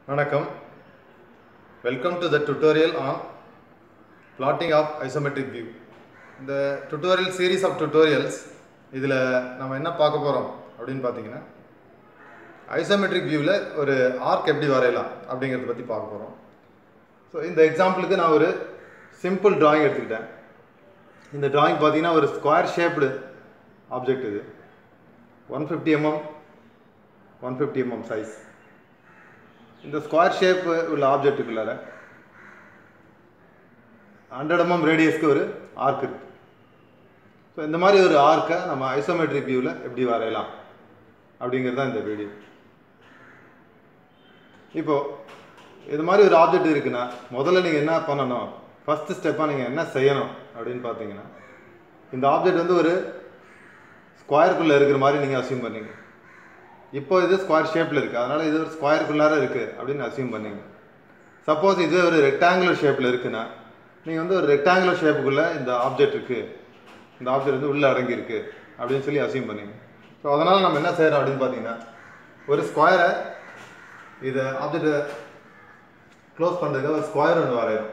வணக்கம் welcome to the tutorial on plotting of isometric view இந்த tutorial series of tutorials இதில் நம்ம என்ன பார்க்க போகிறோம் அப்படின்னு பார்த்தீங்கன்னா ஐசோமெட்ரிக் வியூவில் ஒரு ஆர்க் எப்படி வரையலாம் அப்படிங்கிறத பற்றி பார்க்க போகிறோம் ஸோ இந்த எக்ஸாம்பிளுக்கு நான் ஒரு சிம்பிள் drawing எடுத்துக்கிட்டேன் இந்த drawing பார்த்தீங்கன்னா ஒரு ஸ்கொயர் ஷேப்டு ஆப்ஜெக்ட் இது one fifty mm one fifty mm size இந்த ஸ்கொயர் ஷேப் உள்ள ஆப்ஜெக்ட்டுக்குள்ளார ஹண்ட்ரட் எம்எம் ரேடியஸ்க்கு ஒரு ஆர்க் இருக்கு ஸோ இந்த மாதிரி ஒரு ஆர்க்கை நம்ம ஐசோமெட்ரிக் வியூவில் எப்படி வரையலாம் அப்படிங்கிறது தான் இந்த வீடியோ இப்போ இது மாதிரி ஒரு ஆப்ஜெக்ட் இருக்குன்னா முதல்ல நீங்கள் என்ன பண்ணணும் ஃபஸ்ட்டு ஸ்டெப்பாக நீங்கள் என்ன செய்யணும் அப்படின்னு பார்த்தீங்கன்னா இந்த ஆப்ஜெக்ட் வந்து ஒரு ஸ்கொயருக்குள்ளே இருக்கிற மாதிரி நீங்கள் அசியூம் பண்ணீங்க இப்போ இது ஸ்கொயர் ஷேப்பில் இருக்குது அதனால் இது ஒரு ஸ்கொயருக்குள்ளார இருக்குது அப்படின்னு அசியூம் பண்ணீங்க சப்போஸ் இது ஒரு ரெக்டாங்குலர் ஷேப்பில் இருக்குன்னா நீங்கள் வந்து ஒரு ரெக்டாங்குலர் ஷேப்புக்குள்ளே இந்த ஆப்ஜெக்ட் இருக்குது இந்த ஆப்ஜெக்ட் வந்து உள்ளே அடங்கியிருக்கு அப்படின்னு சொல்லி அசியூம் பண்ணீங்க ஸோ அதனால் நம்ம என்ன செய்கிறோம் அப்படின்னு பார்த்தீங்கன்னா ஒரு ஸ்கொயரை இதை ஆப்ஜெக்டை க்ளோஸ் பண்ணுறதுக்கு ஒரு ஸ்கொயர் ஒன்று வரையும்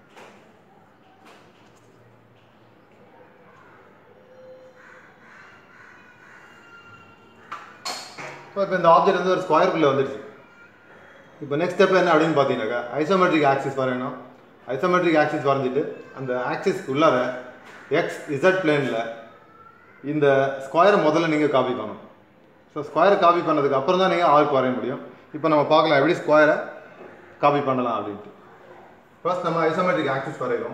ஸோ இப்போ இந்த ஆப்ஜெக்ட் வந்து ஒரு ஸ்கொயருக்குள்ளே வந்துடுச்சு இப்போ நெக்ஸ்ட் ஸ்டெப் என்ன அப்படின்னு பார்த்தீங்கன்னாக்கா ஐசோமெட்ரிக் ஆக்சிஸ் வரையணும் ஐசோமெட்ரிக் ஆக்சிஸ் வரைஞ்சிட்டு அந்த ஆக்சிஸ்க்கு உள்ளார எக்ஸ் இசட் பிளேனில் இந்த ஸ்கொயரை முதல்ல நீங்கள் காப்பி பண்ணணும் ஸோ ஸ்கொயரை காப்பி பண்ணதுக்கு அப்புறம் தான் நீங்கள் ஆர்க் வரைய முடியும் இப்போ நம்ம பார்க்கலாம் எப்படி ஸ்கொயரை காப்பி பண்ணலாம் அப்படின்ட்டு ஃபர்ஸ்ட் நம்ம ஐசோமெட்ரிக் ஆக்சிஸ் வரைகிறோம்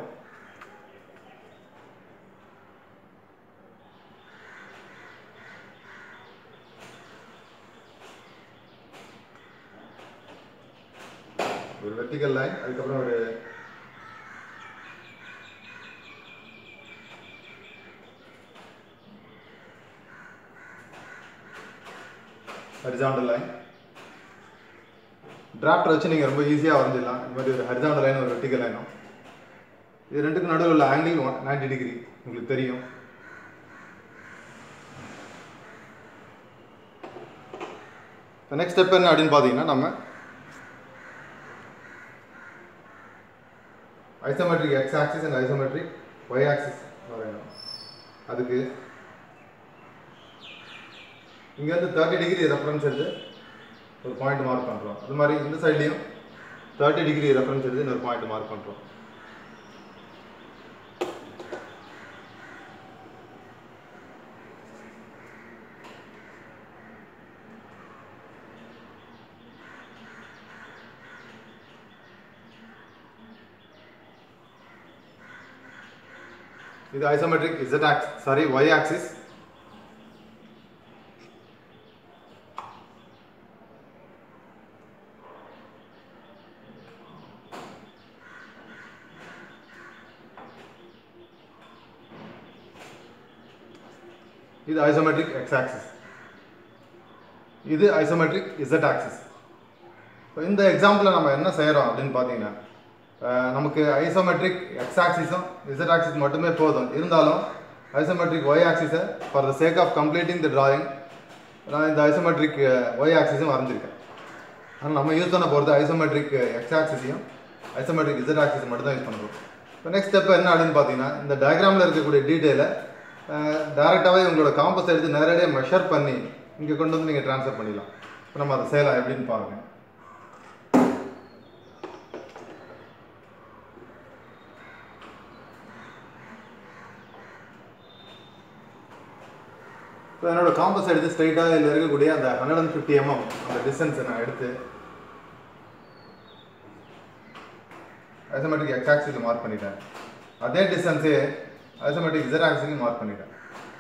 ஒரு வெர்டிக்கல் லைன் அதுக்கப்புறம் ஒரு ஹரிசாண்டல் லைன் டிராஃப்டர் வச்சு நீங்கள் ரொம்ப ஈஸியாக வரைஞ்சிடலாம் இந்த மாதிரி ஒரு ஹரிசாண்டல் லைன் ஒரு வெர்டிக்கல் லைனும் இது ரெண்டுக்கும் நடுவில் உள்ள ஆங்கிள் நைன்டி டிகிரி உங்களுக்கு தெரியும் நெக்ஸ்ட் ஸ்டெப் என்ன அப்படின்னு பார்த்தீங்கன்னா நம்ம isometric x axis and isometric y axis வரையணும் அதுக்கு இங்கேருந்து தேர்ட்டி டிகிரி ரெஃபரன்ஸ் எடுத்து ஒரு பாயிண்ட் மார்க் பண்ணுறோம் அது மாதிரி இந்த சைட்லேயும் தேர்ட்டி டிகிரி ரெஃபரன்ஸ் எடுத்து இன்னொரு பாயிண்ட் மார்க் பண்ணுறோம் இது isometric z axis sorry y axis இது ஐசோமெட்ரிக் x ஆக்சிஸ் இது ஐசோமெட்ரிக் z ஆக்சிஸ் இந்த எக்ஸாம்பிளில் நம்ம என்ன செய்கிறோம் அப்படின்னு பார்த்தீங்கன்னா அஹ் நமக்கு ஐசோமெட்ரிக் எக்ஸ் ஆக்சிஸும் இசட் ஆக்சிஸ் மட்டுமே போதும் இருந்தாலும் ஐசோமெட்ரிக் ஒய் ஆக்சிஸை for the sake of completing the drawing நான் இந்த ஐசோமெட்ரிக் ஒய் ஆக்சிஸும் வரைஞ்சிருக்கேன் ஆனால் நம்ம யூஸ் பண்ண போகிறது ஐசோமெட்ரிக் எக்ஸ் ஆக்சிஸையும் ஐசோமெட்ரிக் இசட் ஆக்சிஸ் மட்டும் தான் யூஸ் பண்ணுறோம் இப்போ நெக்ஸ்ட் ஸ்டெப் என்ன அப்படின்னு பார்த்தீங்கன்னா இந்த டயக்ராமில் இருக்கக்கூடிய டீட்டெயிலை டேரெக்டாகவே உங்களோட காம்பஸ் எடுத்து நேரடியாக மெஷர் பண்ணி இங்கே கொண்டு வந்து நீங்கள் ட்ரான்ஸ்ஃபர் பண்ணிடலாம் இப்போ நம்ம அதை செய்யலாம் எப்படின்னு பாருங்கள் இப்போ என்னோட காம்பஸ் எடுத்து ஸ்ட்ரைட்டாக இதில் இருக்கக்கூடிய அந்த ஹண்ட்ரட் அண்ட் ஃபிஃப்டி எம்எம் அந்த டிஸ்டன்ஸை நான் எடுத்து ஐசோமெட்ரிக் எக்ஸ் ஆக்சிஸில் மார்க் பண்ணிட்டேன் அதே டிஸ்டன்ஸே ஐசோமெட்ரிக் இசட் ஆக்சிலையும் மார்க் பண்ணிட்டேன்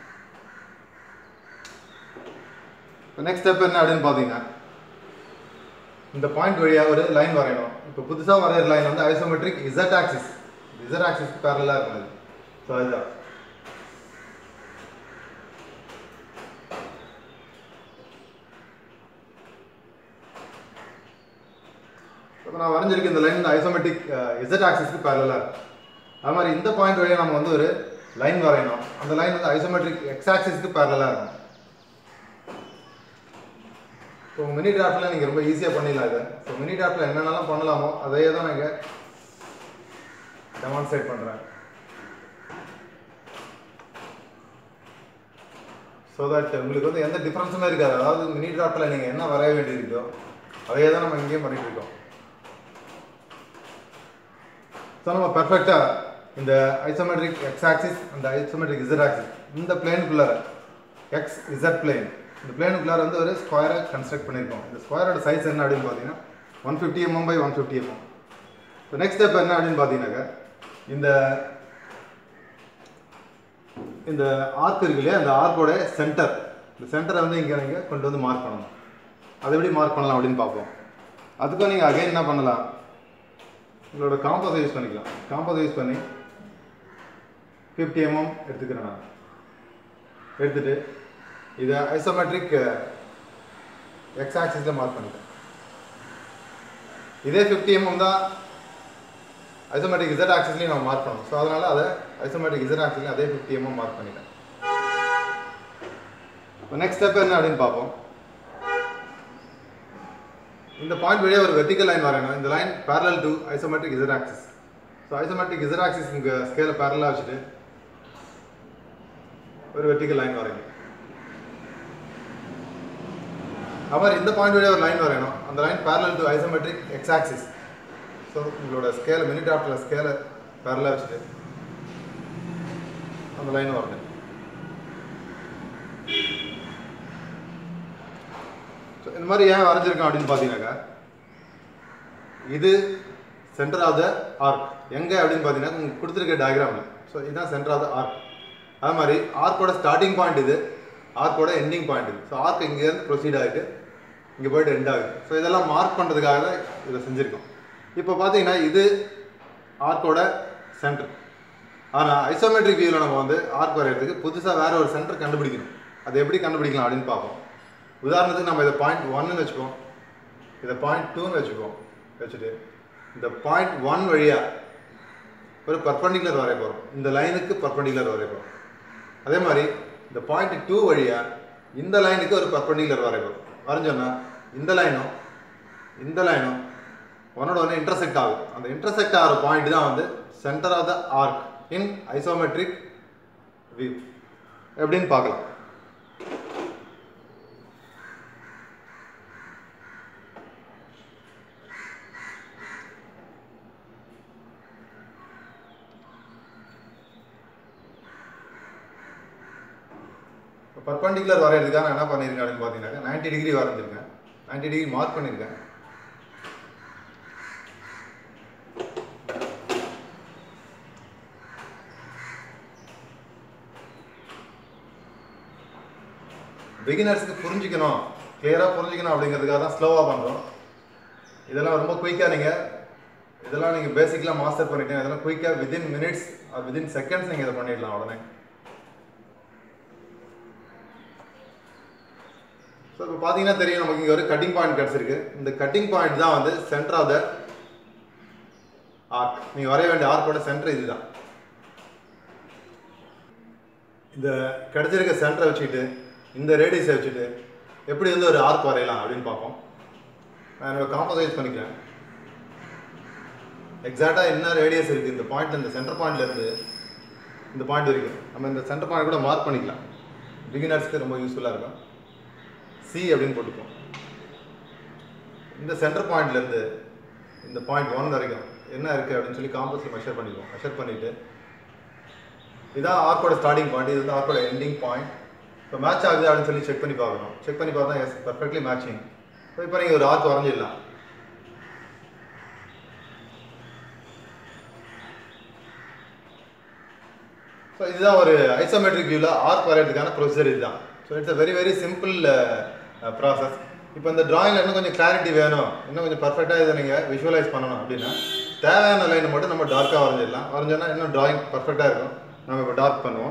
இப்போ நெக்ஸ்ட் ஸ்டெப் என்ன அப்படின்னு பார்த்தீங்கன்னா இந்த பாயிண்ட் வழியாக ஒரு லைன் வரையணும் இப்போ புதுசாக வரைகிற லைன் வந்து ஐசோமெட்ரிக் இசட் ஆக்சிஸ் இசட் ஆக்சிஸ்க்கு பேரலாக இருக்கும் ஸோ அதுதான் இப்போ நான் வரைஞ்சிருக்க இந்த லைன் இந்த ஐசோமெட்ரிக் இசட் ஆக்சிஸ்க்கு பேரலாக இருக்கு அது மாதிரி இந்த பாயிண்ட் வழியாக நம்ம வந்து ஒரு லைன் வரையணும் அந்த லைன் வந்து ஐசோமெட்ரிக் எக்ஸ் ஆக்சிஸ்க்கு பேரலாக இருக்கும் ஸோ மினி டிராஃப்டில் நீங்கள் ரொம்ப ஈஸியாக பண்ணிடலாம் இதை ஸோ மினி டிராஃப்டில் என்னென்னலாம் பண்ணலாமோ அதையே தான் நான் டெமான்ஸ்ட்ரேட் பண்ணுறேன் ஸோ தட் உங்களுக்கு வந்து எந்த டிஃப்ரென்ஸுமே இருக்காது அதாவது மினி டிராஃப்டில் நீங்கள் என்ன வரைய வேண்டியிருக்கோ அதையே தான் நம்ம இங்கேயும் பண்ணிட்டு இருக்கோம் ஸோ நம்ம பர்ஃபெக்டாக இந்த ஐசோமெட்ரிக் எக்ஸ் ஆக்சிஸ் அந்த ஐசோமெட்ரிக் இசட் ஆக்சிஸ் இந்த பிளேனுக்குள்ளார எக்ஸ் இசட் பிளேன் இந்த பிளேனுக்குள்ளார வந்து ஒரு ஸ்கொயரை கன்ஸ்ட்ரக்ட் பண்ணியிருக்கோம் இந்த ஸ்கொயரோட சைஸ் என்ன அப்படின்னு பார்த்தீங்கன்னா one fifty mm by one fifty mm so next step என்ன அப்படின்னு பார்த்தீங்கன்னாக்கா இந்த இந்த ஆர்க் இருக்கு இல்லையா அந்த ஆர்க்கோட சென்டர் இந்த சென்டரை வந்து இங்கே நீங்கள் கொண்டு வந்து மார்க் பண்ணணும் அதை எப்படி மார்க் பண்ணலாம் அப்படின்னு பார்ப்போம் அதுக்கும் நீங்கள் அகைன் என்ன பண்ணலாம் உங்களோட காம்பஸை யூஸ் பண்ணிக்கலாம் காம்பஸை யூஸ் பண்ணி ஃபிஃப்டி எம்எம் எடுத்துக்கிறேன் நான் எடுத்துட்டு இதை ஐசோமெட்ரிக் எக்ஸ் ஆக்சிஸில் மார்க் பண்ணிட்டேன் இதே ஃபிஃப்டி எம்எம் தான் ஐசோமேட்டிக் இசட் ஆக்சிஸ்லையும் நம்ம மார்க் பண்ணணும் ஸோ அதனால் அதை ஐசோமேட்டிக் இசட் ஆக்சிஸ்லையும் அதே ஃபிஃப்டி எம்எம் மார்க் பண்ணிட்டேன் இப்போ நெக்ஸ்ட் ஸ்டெப் என்ன அப்படின்னு பார்ப்போம் இந்த பாயிண்ட் வழியாக ஒரு வெர்டிக்கல் லைன் வரையணும் இந்த line parallel to isometric z axis so isometric z axis இங்கே ஸ்கேலை பேரலாக வச்சுட்டு ஒரு வெர்டிக்கல் லைன் வரையணும் அப்புறம் இந்த பாயிண்ட் வழியாக ஒரு லைன் வரையணும் அந்த line parallel to isometric x axis so உங்களோட ஸ்கேலை மினிட் ஆஃப்டில் ஸ்கேலை பேரலாக வச்சுட்டு அந்த லைன் வரணும் ஸோ இந்த மாதிரி ஏன் வரைஞ்சிருக்கோம் அப்படின்னு பார்த்தீங்கன்னாக்கா இது சென்டர் ஆஃப் த ஆர்க் எங்கே அப்படின்னு பார்த்தீங்கன்னா உங்களுக்கு கொடுத்துருக்க டயக்ராமில் ஸோ இதுதான் சென்டர் ஆஃப் த ஆர்க் அது மாதிரி ஆர்க்கோட ஸ்டார்டிங் பாயிண்ட் இது ஆர்க்கோட எண்டிங் பாயிண்ட் இது ஸோ ஆர்க் இங்கேருந்து ப்ரொசீட் ஆகிட்டு இங்கே போயிட்டு எண்ட் ஆகுது ஸோ இதெல்லாம் மார்க் பண்ணுறதுக்காக தான் இதை செஞ்சுருக்கோம் இப்போ பார்த்தீங்கன்னா இது ஆர்க்கோட சென்டர் ஆனால் ஐசோமெட்ரிக் வியூவில் நம்ம வந்து ஆர்க் வரைகிறதுக்கு புதுசாக வேற ஒரு சென்டர் கண்டுபிடிக்கணும் அது எப்படி கண்டுபிடிக்கலாம் அப்படின்னு பார்ப்போம் உதாரணத்துக்கு நம்ம இதை பாயிண்ட் ஒன்னு வச்சுப்போம் இதை பாயிண்ட் டூன்னு வச்சுப்போம் வச்சுட்டு இந்த பாயிண்ட் ஒன் வழியாக ஒரு பர்பண்டிகுலர் வரைய போகிறோம் இந்த லைனுக்கு பர்பண்டிகுலர் வரைய போகிறோம் அதே மாதிரி இந்த பாயிண்ட் டூ வழியாக இந்த லைனுக்கு ஒரு பர்பண்டிகுலர் வரைய போகிறோம் வரைஞ்சோன்னா இந்த லைனும் இந்த லைனும் ஒன்னோட ஒன்று இன்டர்செக்ட் ஆகும் அந்த இன்டர்செக்ட் ஆகிற பாயிண்ட் தான் வந்து centre of the arc in isometric view எப்படின்னு பார்க்கலாம் பர்பண்டிகுலர் வரைகிறதுக்காக நான் என்ன பண்ணியிருக்கேன் அப்படின்னு பார்த்தீங்கன்னா நைன்டி டிகிரி வரைஞ்சிருக்கேன் நைன்டி டிகிரி மார்க் பண்ணியிருக்கேன் பிகினர்ஸ்க்கு புரிஞ்சுக்கணும் கிளியராக புரிஞ்சுக்கணும் அப்படிங்கிறதுக்காக தான் ஸ்லோவாக பண்ணுறோம் இதெல்லாம் ரொம்ப குயிக்காக நீங்கள் இதெல்லாம் நீங்கள் பேசிக்கலாக மாஸ்டர் பண்ணிட்டீங்க இதெல்லாம் குயிக்காக வித்தின் மினிட்ஸ் வித்தின் செகண்ட்ஸ் நீங்கள் இதை பண்ணிடலாம் உடனே ஸோ இப்போ பார்த்தீங்கன்னா தெரியும் நமக்கு இங்கே ஒரு கட்டிங் பாயிண்ட் கிடச்சிருக்கு இந்த கட்டிங் பாயிண்ட் தான் வந்து சென்டர் ஆஃப் த ஆர்க் நீங்கள் வரைய வேண்டிய ஆர்க்கோட சென்டர் இதுதான் இந்த கிடச்சிருக்க சென்டரை வச்சுக்கிட்டு இந்த ரேடியஸை வச்சுட்டு எப்படி வந்து ஒரு ஆர்க் வரையலாம் அப்படின்னு பார்ப்போம் நான் என்னோட காம்பசைஸ் பண்ணிக்கிறேன் எக்ஸாக்டாக என்ன ரேடியஸ் இருக்குது இந்த பாயிண்ட் இந்த சென்டர் பாயிண்ட்லேருந்து இந்த பாயிண்ட் வரைக்கும் நம்ம இந்த சென்டர் பாயிண்ட் கூட மார்க் பண்ணிக்கலாம் பிகினர்ஸ்க்கு ரொம்ப யூஸ்ஃபுல்லாக இருக்கும் சி அப்படின்னு போட்டுப்போம் இந்த சென்டர் பாயிண்ட்லேருந்து இந்த பாயிண்ட் ஒன் வரைக்கும் என்ன இருக்குது அப்படின்னு சொல்லி காம்பஸில் மெஷர் பண்ணிக்குவோம் மெஷர் பண்ணிவிட்டு இதான் ஆர்க்கோட ஸ்டார்டிங் பாயிண்ட் இது வந்து ஆர்க்கோட எண்டிங் பாயிண்ட் இப்போ மேட்ச் ஆகுது அப்படின்னு சொல்லி செக் பண்ணி பார்க்கணும் செக் பண்ணி பார்த்தா எஸ் பர்ஃபெக்ட்லி மேட்சிங் ஸோ இப்போ நீங்கள் ஒரு ஆர்க் வரைஞ்சிடலாம் ஸோ இதுதான் ஒரு ஐசோமெட்ரிக் வியூவில் ஆர்க் வரைகிறதுக்கான ப்ரொசீஜர் இதுதான் so it's a very very simple process இப்போ இந்த டிராயிங்கில் இன்னும் கொஞ்சம் கிளாரிட்டி வேணும் இன்னும் கொஞ்சம் பர்ஃபெக்டாக இதை நீங்கள் விஷுவலைஸ் பண்ணணும் அப்படின்னா தேவையான லைனை மட்டும் நம்ம டார்க்காக வரைஞ்சிடலாம் வரைஞ்சோன்னா இன்னும் டிராயிங் பர்ஃபெக்டாக இருக்கும் நம்ம இப்போ டார்க் பண்ணுவோம்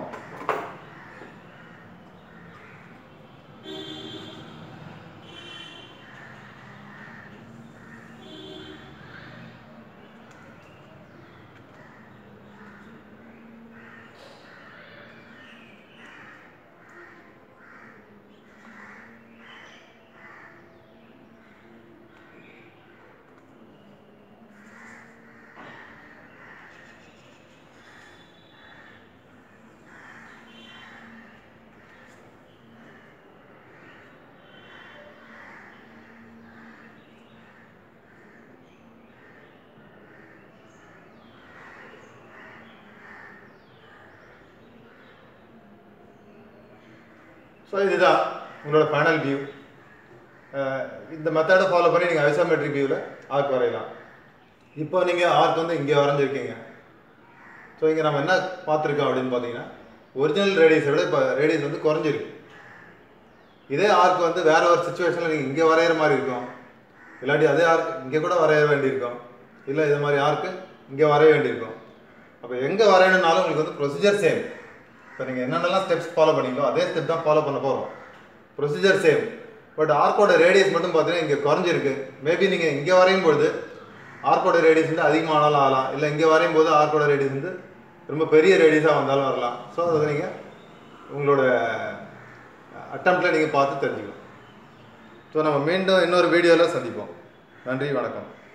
ஸோ இதுதான் உங்களோட ஃபைனல் வியூ இந்த மெத்தடை ஃபாலோ பண்ணி நீங்கள் ஐசோமெட்ரிக் வியூவில் ஆர்க் வரையலாம் இப்போ நீங்கள் ஆர்க் வந்து இங்கே வரைஞ்சிருக்கீங்க ஸோ இங்கே நம்ம என்ன பார்த்துருக்கோம் அப்படின்னு பார்த்தீங்கன்னா ஒரிஜினல் ரேடியஸை விட இப்போ ரேடியஸ் வந்து குறைஞ்சிருக்கு இதே ஆர்க் வந்து வேற ஒரு சுச்சுவேஷனில் நீங்கள் இங்கே வரைகிற மாதிரி இருக்கும் இல்லாட்டி அதே ஆர்க் இங்கே கூட வரைய வேண்டியிருக்கும் இல்லை இது மாதிரி ஆர்க்கு இங்கே வரைய வேண்டியிருக்கும் அப்போ எங்கே வரையணும்னாலும் உங்களுக்கு வந்து ப்ரொசீஜர் சேம் இப்போ நீங்கள் என்னென்னலாம் ஸ்டெப்ஸ் ஃபாலோ பண்ணீங்களோ அதே ஸ்டெப் தான் ஃபாலோ பண்ண போகிறோம் ப்ரொசீஜர் சேம் பட் ஆர்க்கோட ரேடியஸ் மட்டும் பார்த்தீங்கன்னா இங்கே குறைஞ்சிருக்கு மேபி நீங்கள் இங்கே வரையும் பொழுது ஆர்க்கோட ரேடியஸ் வந்து அதிகமானாலும் ஆகலாம் இல்லை இங்கே வரையும் போது ஆர்க்கோட ரேடியஸ் வந்து ரொம்ப பெரிய ரேடியஸாக வந்தாலும் வரலாம் ஸோ அதை நீங்கள் உங்களோட அட்டம்ப்டில் நீங்கள் பார்த்து தெரிஞ்சுக்கணும் ஸோ நம்ம மீண்டும் இன்னொரு வீடியோவில் சந்திப்போம் நன்றி வணக்கம்